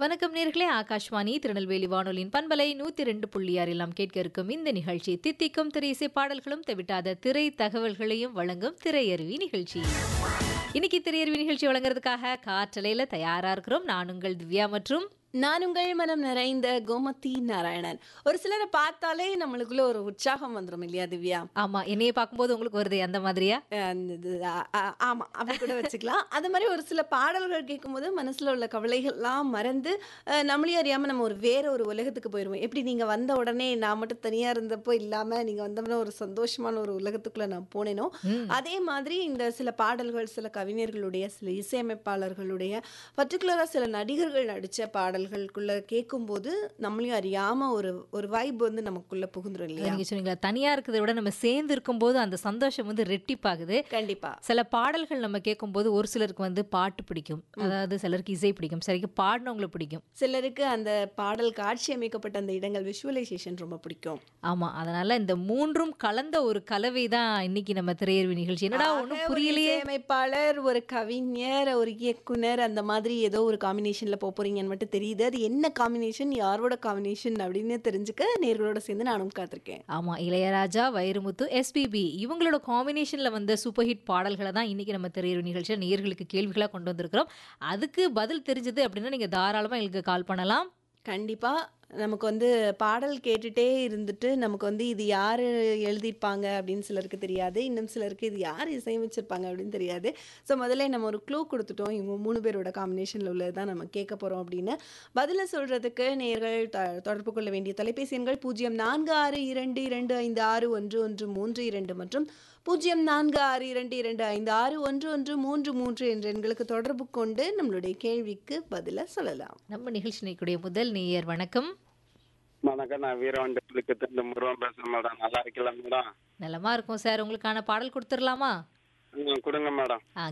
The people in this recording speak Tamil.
வணக்கம் நேர்களே ஆகாஷ்வாணி திருநெல்வேலி வானொலியின் பண்பலை நூத்தி ரெண்டு புள்ளி ஆறில் நாம் கேட்க இருக்கும் இந்த நிகழ்ச்சி தித்திக்கும் திரை இசை பாடல்களும் தவிட்டாத திரை தகவல்களையும் வழங்கும் திரையருவி நிகழ்ச்சி இன்னைக்கு திரையருவி நிகழ்ச்சி வழங்குறதுக்காக காற்றலையில தயாரா இருக்கிறோம் நான் உங்கள் திவ்யா மற்றும் நான் உங்கள் மனம் நிறைந்த கோமதி நாராயணன் ஒரு சிலரை பார்த்தாலே நம்மளுக்குள்ள ஒரு உற்சாகம் வந்துடும் இல்லையா திவ்யா ஆமா என்னைய பார்க்கும்போது உங்களுக்கு வருதே அந்த மாதிரியா அஹ் அந்த இது, அ- அ- ஆமா அப்படி கூட வச்சுக்கலாம் அது மாதிரி ஒரு சில பாடல்கள் கேட்கும்போது மனசுல உள்ள கவலைகள்லாம் மறந்து அஹ், நம்மளையும் அறியாம நம்ம ஒரு வேற ஒரு உலகத்துக்கு போயிடுவோம் எப்படி நீங்க வந்த உடனே நான் மட்டும் தனியா இருந்தப்போ இல்லாம நீங்க வந்தோம்னா ஒரு சந்தோஷமான ஒரு உலகத்துக்குள்ள நான் போனேனோ ம். அதே மாதிரி இந்த சில பாடல்கள் சில கவிஞர்களுடைய சில இசையமைப்பாளர்களுடைய பர்டிகுலராக சில நடிகர்கள் நடித்த பாடல்களுக்குள்ள கேட்கும்போது நம்மளையும் அறியாம ஒரு ஒரு வைப் வந்து நமக்குள்ள புகுந்துரும் இல்லையா நீங்க சொன்னீங்களா தனியா இருக்கிறத விட நம்ம சேர்ந்து இருக்கும்போது அந்த சந்தோஷம் வந்து ரெட்டிப்பாகுது கண்டிப்பா சில பாடல்கள் நம்ம கேட்கும்போது ஒரு சிலருக்கு வந்து பாட்டு பிடிக்கும் அதாவது சிலருக்கு இசை பிடிக்கும் சிலருக்கு பாடினவங்களை பிடிக்கும் சிலருக்கு அந்த பாடல் காட்சி அமைக்கப்பட்ட அந்த இடங்கள் விஷுவலைசேஷன் ரொம்ப பிடிக்கும் ஆமா அதனால இந்த மூன்றும் கலந்த ஒரு கலவை தான் இன்னைக்கு நம்ம திரையர்வி நிகழ்ச்சி என்னடா ஆக, ஒன்றும் ஒரு புரியலையே இசையமைப்பாளர் ஒரு கவிஞர் ஒரு இயக்குனர் அந்த மாதிரி ஏதோ ஒரு காம்பினேஷன்ல போக போறீங்கன்னு மட்டும் தெரியுது அது என்ன காம்பினேஷன் யாரோட காம்பினேஷன் அப்படின்னு தெரிஞ்சுக்க நேர்களோட சேர்ந்து நானும் காத்திருக்கேன் ஆமா இளையராஜா வைரமுத்து எஸ்பிபி இவங்களோட காம்பினேஷன்ல வந்த சூப்பர் ஹிட் பாடல்களை தான் இன்னைக்கு நம்ம திரையர்வி நிகழ்ச்சியில் நேயர்களுக்கு கேள்விகளா கொண்டு வந்திருக்கிறோம் அதுக்கு பதில் தெரிஞ்சது அப்படின்னா நீங்க தாராளமா எங்களுக்கு கால் பண்ணலாம் கண்டிப்பா நமக்கு வந்து பாடல் கேட்டுட்டே இருந்துட்டு நமக்கு வந்து இது யார் எழுதியிருப்பாங்க அப்படின்னு சிலருக்கு தெரியாது இன்னும் சிலருக்கு இது யார் இசையமைச்சிருப்பாங்க அப்படின்னு தெரியாது ஸோ முதல்ல நம்ம ஒரு க்ளூ கொடுத்துட்டோம் இவங்க மூணு பேரோட காம்பினேஷனில் உள்ளது தான் நம்ம கேட்க போகிறோம் அப்படின்னு பதிலை சொல்கிறதுக்கு நேர்கள் த தொடர்பு கொள்ள வேண்டிய தொலைபேசி எண்கள் பூஜ்ஜியம் நான்கு ஆறு இரண்டு இரண்டு ஐந்து ஆறு ஒன்று ஒன்று மூன்று இரண்டு மற்றும் பூஜ்ஜியம் நான்கு ஆறு இரண்டு இரண்டு ஐந்து ஆறு ஒன்று ஒன்று மூன்று மூன்று என்ற எண்களுக்கு தொடர்பு கொண்டு நம்மளுடைய கேள்விக்கு பதிலை சொல்லலாம் நம்ம நிகழ்ச்சி நிற்கக்கூடிய முதல் நேயர் வணக்கம் வணக்கம் நான் வீரவண்டத்துக்கு திண்டு முருகன் பேசுறேன் மேடம் நல்லா இருக்கலாம் மேடம் நலமா இருக்கும் சார் உங்களுக்கான பாடல் கொடுத்துடலாமா ம், கொடுங்க மேடம் ஆ